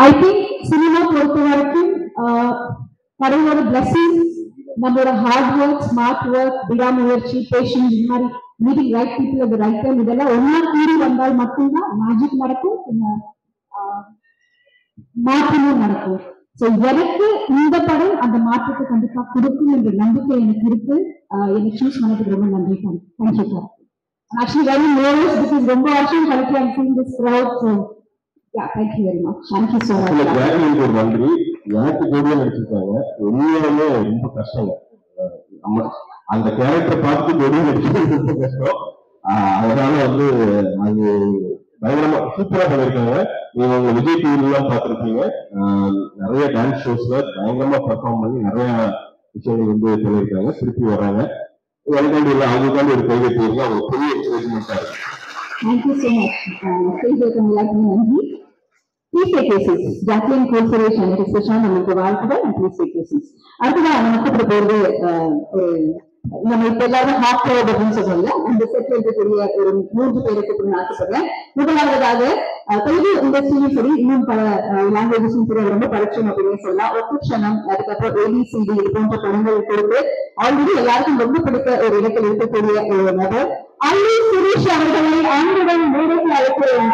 I think cinema பொறுத்த வரைக்கும் ஆஹ், கடவுளோட பிளஸிங் நம்மளோட ஹார்ட் ஒர்க் ஸ்மார்ட் ஒர்க் விடாமுயற்சி பேஷன்ஸ் இந்த மாதிரி மீட்டிங் ரைட் பீப்புள் அது ரைட் டைம் இதெல்லாம் ஒன்னா கூடி வந்தால் மட்டும்தான் மேஜிக் நடக்கும் பின்ன, ஆஹ், மாற்றமும் நடக்கும் சோ எனக்கு இந்த படம் அந்த மாற்றத்தை கண்டிப்பா கொடுக்கும் என்ற நம்பிக்கை எனக்கு இருக்கு ஆஹ், என்னை சூஸ் பண்ணதுக்கு ரொம்ப நன்றி thank you sir actually very nervous because ரொம்ப வருஷம் கழிச்சு I'm seeing this crowd so yeah thank you very much thank you so இல்ல, மச் ஜாக்லினுக்கு ஒரு நன்றி எனக்கு ஜோடியா நடிச்சிருக்காங்க உண்மையாலுமே ரொம்ப கஷ்டங்க அஹ் நம்ம அந்த கேரக்டர் பார்த்து ஜோடியா நடிக்கிறது ரொம்ப கஷ்டம் ஆஹ் அதனால வந்து அது பயங்கரமா சூப்பரா பண்ணிருக்காங்க நீங்க உங்க விஜய் டிவி எல்லாம் பார்த்திருப்பீங்க ஆஹ் நிறைய டான்ஸ் ஷோஸ்ல பயங்கரமா பெர்ஃபார்ம் பண்ணி நிறைய விஷயங்கள் வந்து பண்ணியிருக்காங்க திருப்பி வர்றாங்க எனக்காண்டி இல்லை அவங்களுக்காண்டி ஒரு கைதை போயிருங்க அவங்க பெரிய என்கரேஜ்மெண்டா இருக்கு தேங்க்யூ ஸோ மச் செய்திருக்கவங்க எல்லாருக்குமே நன்றி ப்ளீஸ் டேக் கேசஸ் ஜாக்லின் கோல்சரேஷ் அண்ட் கிருஷ்ணன் நமக்கு வாழ்த்துகள் அண்ட் ப்ளீஸ் டேக் கேசஸ் அடுத்ததான் நம்ம கூப்பிட போறது அஹ், ஒரு நம்ம இப்ப எல்லாரும் ஹாஃப் கிரௌட் அப்படின்னு சொல்றோம்ல அந்த செட்ல இருக்கக்கூடிய ஒரு மூன்று பேரை கூப்பிடணும்னு ஆசைப்படுறேன் முதலாவதாக அஹ், தெலுங்கு இண்டஸ்ட்ரியும் சரி இன்னும் பல லாங்குவேஜஸும் சரி ரொம்ப பரிச்சயம் அப்படின்னு சொல்லலாம் ஒப்புக்ஷணம் அதுக்கப்புறம் ஏபிசிடி இது போன்ற படங்கள் கொடுத்து ஆல்ரெடி எல்லாருக்கும் ரொம்ப பிடித்த ஒரு இடத்தில் இருக்கக்கூடிய ஒரு நபர் அல்லி சுரேஷ் அவர்களை அன்புடன் மேடைக்கு அழைக்கிறேன்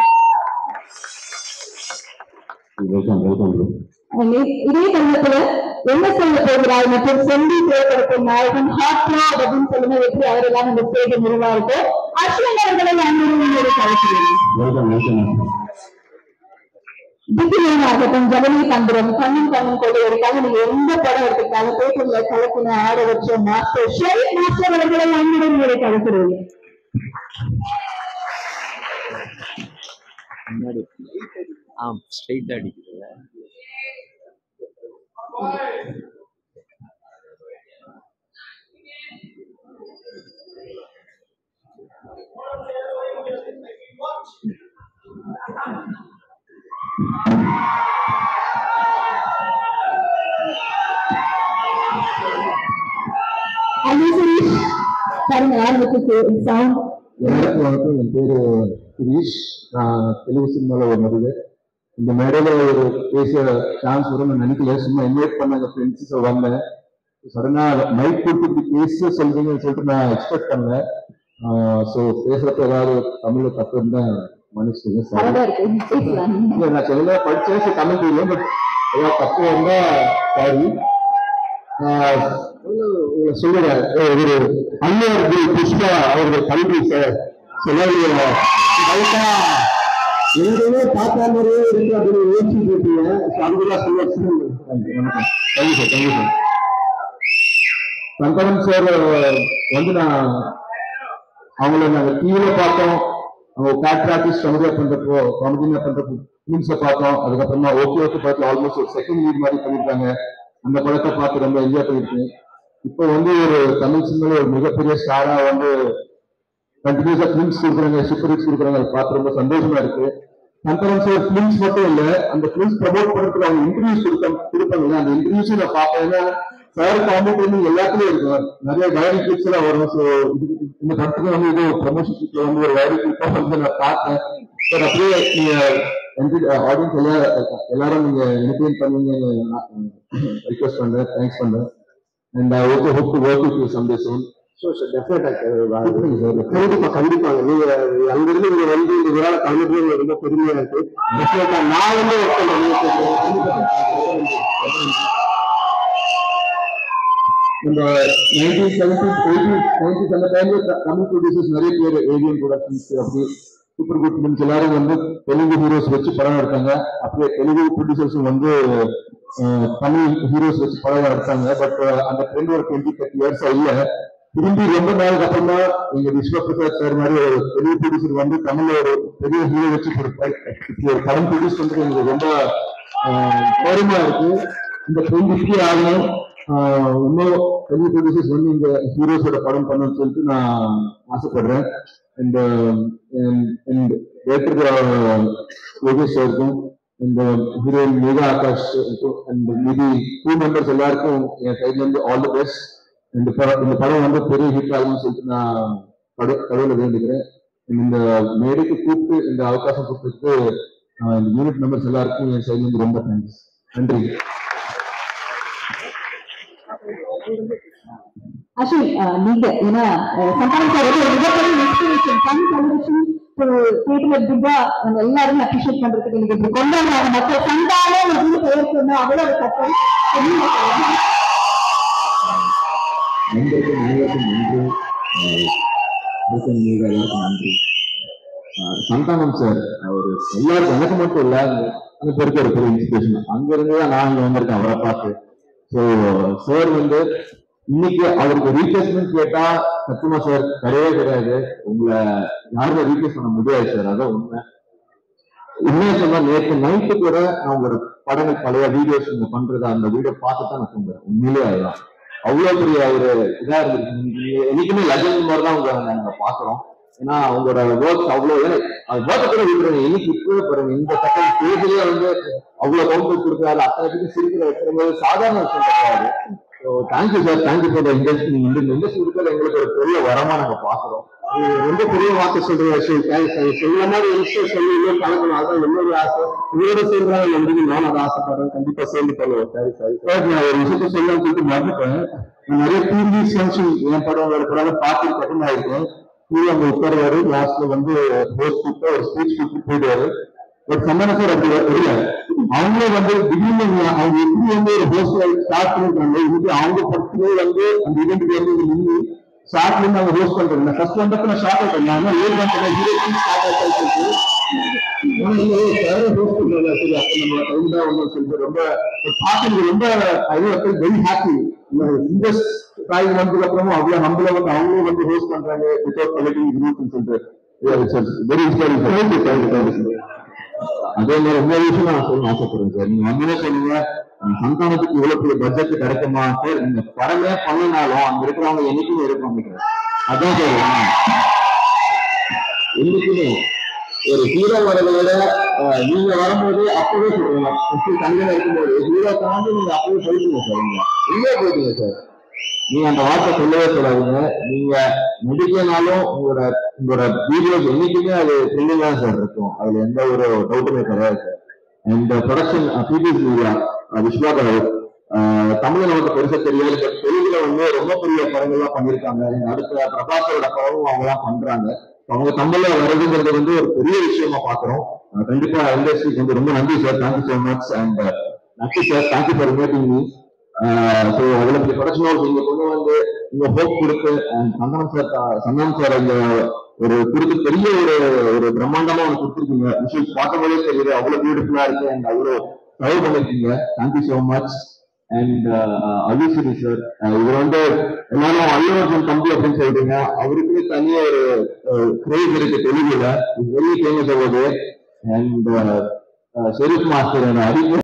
வெல்கம் வெல்கம் ப்ரோ இ- இதே தருணத்துல என்ன சொல்ல போகிறாய் மற்றும் செந்தி திரைப்படத்தின் நாயகன் ஹாட் கிரௌட் அப்படின்னு சொல்லுங்க எப்படி அவரெல்லாம் இந்த ஸ்டேஜ் நிறுவா இருக்கு அஸ்வின் அவர்களை அன்புடன் மேடைக்கு அழைக்கிறேன் வெல்கம் வெல்கம் திப்பிலியன் ஆகட்டும் ஜனனி தந்திரம் கண்ணும் கண்ணும் கொள்ளையடிக்காக நீங்க எந்த படம் எடுத்துக்கிட்டாலும் பேப்பர்ல கலக்குன ஆட வச்ச மாஸ்டர் ஷெரீப் மாஸ்டர் அவர்களை அன்புடன் மேடைக்கு அழைக்கிறேன் முன்னாடி ஆ ஸ்ட்ரைட்டா அடிக்குது அல்லி சுரேஷ் பாருங்க ஆரம்பிச்சு சவுண்ட் எல்லாருக்கும் வணக்கம் என் பேரு கிரீஷ் நான் தெலுங்கு சினிமாவில் ஒரு நடிகர் இந்த மேடையில ஒரு பேசிய சான்ஸ் வரும் நான் நினைக்கல சும்மா இன்வைட் பண்ணாங்க ஃப்ரெண்ட்ஸ் வந்தேன் சடனா மைக் கொடுத்து இப்படி பேச சொல்றீங்கன்னு சொல்லிட்டு நான் எக்ஸ்பெக்ட் பண்ணேன் ஸோ பேசுறப்ப ஏதாவது தமிழ்ல தப்பு இருந்தா மன்னிச்சுங்க சாரி அழகா இருக்கு பேசலாம் இல்ல நான் சென்னையில படிச்சேன் சரி தமிழ் தெரியும் பட் ஏதாவது தப்பு வந்தா சாரி உங்களை சொல்லுறேன் ஒரு அண்ணர் தி புஷ்பா அவர்கள் கல்வி சார் சொல்லாதீங்க லைட்டா எங்கேயுமே பார்த்தா மாதிரியே இருக்கு அப்படின்னு யோசிச்சுட்டு இருக்கீங்க அதுதான் சொல்ல வணக்கம் thank you sir thank you sir Sankaran sir வந்து நான் அவங்கள நாங்க டிவில பார்த்தோம் அவங்க கேட் ஆர்டிஸ்ட் கமெடியா பண்றப்போ காமெடியா பண்றப்போ ஃபிலிம்ஸை பார்த்தோம் அதுக்கப்புறமா ஓகே ஓகே பார்த்து ஆல்மோஸ்ட் ஒரு செகண்ட் லீட் மாதிரி பண்ணிருக்காங்க அந்த படத்தை பார்த்து ரொம்ப என்ஜாய் பண்ணிருக்கேன் இப்போ வந்து ஒரு தமிழ் சினிமால ஒரு மிகப்பெரிய ஸ்டாரா வந்து கண்டினியூஸா ஃபிலிம்ஸ் கொடுக்குறாங்க சூப்பர் ஹிட்ஸ் கொடுக்குறாங்க அதை பார்த்து ரொம்ப சந்தோஷமா இருக்கு சங்கரன் சார் ஃபிலிம்ஸ் மட்டும் இல்ல அந்த ஃபிலிம்ஸ் ப்ரமோட் பண்றதுக்கு அவங்க இன்டர்வியூஸ் கொடுப்பாங்க கொடுப்பாங்க அந்த இன்டர்வியூஸும் நான் பார்ப்பேன் ஏன்னா சார் காமெடி வந்து எல்லாத்துலயும் இருக்கும் நிறைய டைரி கிளிப்ஸ் எல்லாம் வரும் ஸோ இந்த படத்துக்கு வந்து இது ப்ரமோஷன் கிளிப்ல வந்து ஒரு டைரி கிளிப்பா வந்து நான் பார்த்தேன் சார் அப்படியே நீங்க ஆடியன்ஸ் எல்லா எல்லாரும் நீங்க என்டர்டெயின் பண்ணுவீங்கன்னு ரிக்வெஸ்ட் பண்றேன் தேங்க்ஸ் பண்றேன் and I okay hope to work with you someday soon sure sir டெஃபினட்டா சார் கண்டிப்பா கண்டிப்பாங்க நீங்க அங்கிருந்து இங்க வந்து இந்த விழாவில் கலந்துட்டு எனக்கு ரொம்ப பெருமையா இருக்கு டெஃபினட்டா நான் வந்து ஒர்க் இந்த நைன்டீன் செவன்டி எயிட்டி நைன்டிஸ் அந்த டைம்ல தமிழ் ப்ரொடியூசர்ஸ் நிறைய பேர் ஏவிஎம் ப்ரொடக்ஷன்ஸ் அப்படி சூப்பர் குட் ஃபிலிம்ஸ் எல்லாரும் வந்து தெலுங்கு ஹீரோஸ் வச்சு படம் எடுத்தாங்க அப்படியே தெலுங்கு ப்ரொடியூசர்ஸும் வந்து அஹ், தமிழ் ஹீரோஸ் வச்சு படம் எடுத்தாங்க பட் அந்த ட்ரெண்ட் ஒரு டுவெண்ட்டி தேர்ட்டி இயர்ஸ் இல்ல திரும்பி ரொம்ப நாளுக்கு அப்புறமா எங்க விஸ்வபிரசாத் சார் மாதிரி ஒரு பெரிய ப்ரொடியூசர் வந்து தமிழ்ல ஒரு பெரிய ஹீரோ வச்சு ஒரு ப- இப்படி ஒரு படம் ப்ரொடியூஸ் பண்றது எங்களுக்கு ரொம்ப அஹ், பெருமையா இருக்கு இந்த ட்ரெண்ட் இப்படி ஆகணும் ஆஹ் இன்னும் பெரிய ப்ரொடியூசர்ஸ் வந்து இந்த ஹீரோஸோட படம் பண்ணணும்னு சொல்லிட்டு நான் ஆசைப்படுறேன் இந்த இந்த டேரக்டர் யோகேஷ் சாருக்கும் இந்த ஹீரோயின் மேகா ஆகாஷ் அண்ட் மீதி டூ மெம்பர்ஸ் எல்லாருக்கும் என் சைட்ல இருந்து ஆல் தி பெஸ்ட் இந்த படம் இந்த படம் வந்து பெரிய ஹிட் ஆகும்னு சொல்லிட்டு நான் கட- கடவுளை வேண்டிக்கிறேன் இந்த மேடைக்கு கூப்பிட்டு இந்த அவகாசம் கொடுத்ததுக்கு யூனிட் மெம்பர்ஸ் எல்லாருக்கும் என் சைட்ல இருந்து ரொம்ப தேங்க்ஸ் நன்றி அஸ்வின் அஹ், நீங்க ஏன்னா சம்டைம்ஸ் ஒரு மிகப்பெரிய இன்ஸ்பிரேஷன் சன் டெலிவிஷன் தியேட்டர் பிகா அவங்க எல்லாருமே அப்ரிஷியேட் பண்றதுக்கு நீங்க இப்படி கொண்டாடுறாங்க மக்கள் கண்டாலே வந்து பெயர் சொன்னா அவ்வளவு ஒரு கட்டம் நீங்க சொல்லுங்க. நண்பர்கள் அனைவருக்கும் நன்றி அஹ் அரசன் மீது எல்லாருக்கும் நன்றி அஹ் சந்தானம் சார் அவர் எல்லாருக்கும் எனக்கு மட்டும் இல்ல அங்க அங்க பேருக்கு ஒரு பெரிய இன்ஸ்பிரேஷன் அங்க இருந்து தான் நான் இங்க வந்திருக்கேன் அவரை பார்த்து ஸோ சார் வந்து இன்னைக்கு அவருக்கு ரீப்ளேஸ்மெண்ட் கேட்டா சத்தியமா சார் கிடையவே கிடையாது உங்களை யாருமே ரீப்ளேஸ் பண்ண முடியாது சார் அதான் உண்மை உண்மையை சொன்னா நேற்று நைட்டு கூட நான் ஒரு படங்கள் பழைய வீடியோஸ் நீங்க பண்றது அந்த வீடியோ பார்த்து தான் நான் தூங்குறேன் உண்மையிலேயே அதுதான் அவ்வளவு பெரிய ஒரு இதா இருந்திருக்கு நீங்க என்னைக்குமே லெஜண்ட் மாதிரி தான் உங்களை நாங்க பாக்குறோம் ஏன்னா உங்களோட ஒர்க் அவ்வளவு ஏன்னா அது ஒர்க் கூட விட்டுருங்க இன்னைக்கு இப்பவே பாருங்க இந்த செகண்ட் பேஜ்லயே வந்து அவ்வளவு கவுண்டர் கொடுக்குறாரு அத்தனை பேருக்கு சிரிக்கிற வைக்கிறது சாதாரண விஷயம் கிடையாது so thank you sir thank you for industry நீங்க இந்த இண்டஸ்ட்ரி இருக்கிறது எங்களுக்கு ஒரு பெரிய வரமா நாங்க பாக்குறோம் இது ரொம்ப பெரிய வார்த்தை சொல்ற விஷயம் தேங்க்ஸ் அது சொல்ற மாதிரி ஒரு விஷயம் சொல்லி இன்னும் கலக்கணும் அதான் என்னோட ஆசை உங்களோட சேர்ந்தாங்க நம்பிக்கை நான் அதை ஆசைப்படுறேன் கண்டிப்பா சேர்ந்து பண்ணுவேன் சரி சரி சார், நான் ஒரு விஷயத்த சொல்லலாம்னு சொல்லிட்டு மறந்துட்டேன் நான் நிறைய டிவி ஃபங்க்ஷன் என் படம் ஒரு படம் பார்த்து கட்டன் ஆயிருக்கேன் கீழே அங்க உட்காருவாரு லாஸ்ட்ல வந்து ஹோஸ்ட் கூப்பிட்டு ஒரு ஸ்பீச் கொடுத்து போயிடுவாரு பட் சந்தான சார் அப்படி இல்ல அவங்களே வந்து திடீர்னு அவங்க எப்படி வந்து ஒரு ஹோஸ்ட் ஸ்டார்ட் பண்ணிருக்காங்க இன்னைக்கு அவங்க படத்திலே வந்து அந்த இவெண்ட்டுக்கு வந்து நின்று ஷார்ட்ல இருந்து அவங்க ஹோஸ்ட் பண்றாங்க நான் ஃபர்ஸ்ட் வந்தப்ப நான் ஷார்ட் ஆயிட்டேன் நான் ஏழு கண்டல ஹீரோ ஸ்டார்ட் ஆயிட்டு ஹோஸ்ட் பண்றாங்க சரி அப்ப நம்ம டைம் தான் வந்து சொல்லிட்டு ரொம்ப பார்க்கறது ரொம்ப ஐ வெரி ஹாப்பி இந்த காய் வந்ததுக்கு அப்புறமும் அவ்வளவு நம்மள வந்து அவங்களும் வந்து ஹோஸ்ட் பண்றாங்க வித்வுட் கலெக்டிங் குரூப்னு சொல்லிட்டு very inspiring thank you thank you thank you அதே மாதிரி இன்னொரு விஷயம் நான் சொல்ல ஆசைப்படுறேன் சார் நீங்க வந்ததே சொன்னீங்க அஹ் சந்தானத்துக்கு இவ்வளவு பெரிய பட்ஜெட் கிடைக்குமா சார் இந்த படமே பண்ணினாலும் அங்க இருக்கிறவங்க என்னைக்குமே இருப்பாங்க அதான் சார் உண்மை. என்னைக்குமே ஒரு ஹீரோ வரதை விட அஹ், நீங்க வரும்போது அப்பவே சொல்றீங்க ஃபர்ஸ்ட் தனியா இருக்கும்போது ஹீரோ தாண்டி நீங்க அப்பவே போயிட்டீங்க சார் நீங்க எங்கே போயிட்டீங்க சார் நீங்க அந்த வார்த்தை சொல்லவே சொல்லாதீங்க நீங்க நடிக்கனாலும் உங்களோட உங்களோட வீடியோஸ் என்னைக்குமே அது த்ரில்லிங்கா சார் இருக்கும் அதுல எந்த ஒரு டவுட்டுமே கிடையாது சார் இந்த ப்ரொடக்ஷன் பிபிஎஸ் மீடியா விஸ்வாகர் தமிழ்ல நமக்கு பெருசா தெரியாது பட் தெலுங்குல வந்து ரொம்ப பெரிய படங்கள்லாம் பண்ணியிருக்காங்க அடுத்த பிரபாஸோட படமும் அவங்க தான் பண்றாங்க அவங்க தமிழ்ல வருதுங்கிறது வந்து ஒரு பெரிய விஷயமா பாக்குறோம் அஹ் கண்டிப்பா இண்டஸ்ட்ரிக்கு வந்து ரொம்ப நன்றி sir thank you so much and நன்றி sir thank you for inviting me so அதுல பெரிய ப்ரொடக்ஷன் ஹவுஸ் இங்க கொண்டு வந்து இங்க ஹோப் கொடுத்து and சந்தனம் சார் சந்தனம் சார் இந்த ஒரு கொடுத்து பெரிய ஒரு ஒரு பிரம்மாண்டமா ஒன்று கொடுத்துருக்கீங்க விஷயம் பார்க்கும்போதே தெரியுது அவ்வளவு பியூட்டிஃபுல்லா இருக்கு அண்ட் அவ்வளவு ட்ரை பண்ணிருக்கீங்க தேங்க்யூ ஸோ மச் அண்ட் அபிசரி சார் இவர் வந்து எல்லாரும் அல்லு அர்ஜுன் தம்பி அப்படின்னு சொல்றீங்க அவருக்குமே தனியா ஒரு கிரேஸ் இருக்கு தெலுங்குல வெரி ஃபேமஸ் ஆகுது அண்ட் ஷெரீப் மாஸ்டர் அறிவு